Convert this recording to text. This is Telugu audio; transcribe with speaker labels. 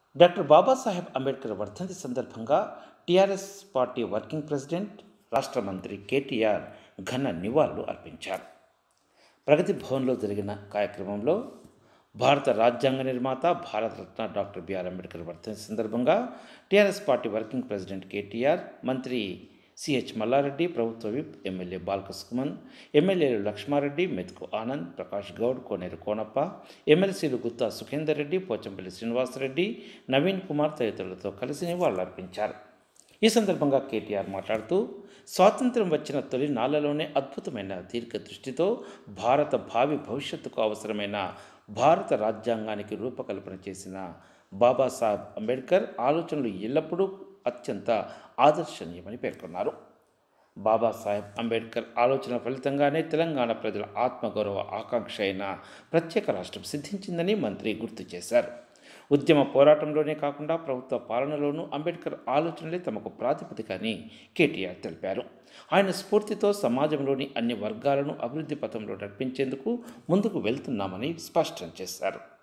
Speaker 1: డాక్టర్ బాబాసాహెబ్ అంబేద్కర్ వర్ధంతి సందర్భంగా టీఆర్ఎస్ పార్టీ వర్కింగ్ ప్రెసిడెంట్ రాష్ట్ర మంత్రి కేటీఆర్ ఘన నివాళులు అర్పించారు ప్రగతి భవన్లో జరిగిన కార్యక్రమంలో భారత రాజ్యాంగ నిర్మాత భారతరత్న డాక్టర్ బిఆర్ అంబేద్కర్ వర్ధంతి సందర్భంగా TRS party working president KTR మంత్రి సిహెచ్ మల్లారెడ్డి ప్రభుత్వ విప్ ఎమ్మెల్యే బాలకృష్ణమన్ ఎమ్మెల్యేలు లక్ష్మారెడ్డి మెతుకు ఆనంద్ ప్రకాష్ గౌడ్ కోనేరు కోనప్ప ఎమ్మెల్సీలు గుత్తా సుఖేందర్ రెడ్డి పోచంపల్లి శ్రీనివాసరెడ్డి నవీన్ కుమార్ తదితరులతో కలిసి నివాళులర్పించారు ఈ సందర్భంగా కేటీఆర్ మాట్లాడుతూ స్వాతంత్ర్యం వచ్చిన తొలి నాళ్లలోనే అద్భుతమైన దీర్ఘ దృష్టితో భారత భావి భవిష్యత్తుకు అవసరమైన భారత రాజ్యాంగానికి రూపకల్పన చేసిన బాబాసాహెబ్ అంబేద్కర్ ఆలోచనలు ఎల్లప్పుడూ అత్యంత ఆదర్శనీయమని పేర్కొన్నారు బాబాసాహెబ్ అంబేద్కర్ ఆలోచన ఫలితంగానే తెలంగాణ ప్రజల ఆత్మగౌరవ ఆకాంక్ష అయిన ప్రత్యేక రాష్ట్రం సిద్ధించిందని మంత్రి గుర్తు చేశారు ఉద్యమ పోరాటంలోనే కాకుండా ప్రభుత్వ పాలనలోనూ అంబేద్కర్ ఆలోచనలే తమకు ప్రాతిపదిక అని కేటీఆర్ తెలిపారు ఆయన స్ఫూర్తితో సమాజంలోని అన్ని వర్గాలను అభివృద్ధి పథంలో నడిపించేందుకు ముందుకు వెళ్తున్నామని స్పష్టం చేశారు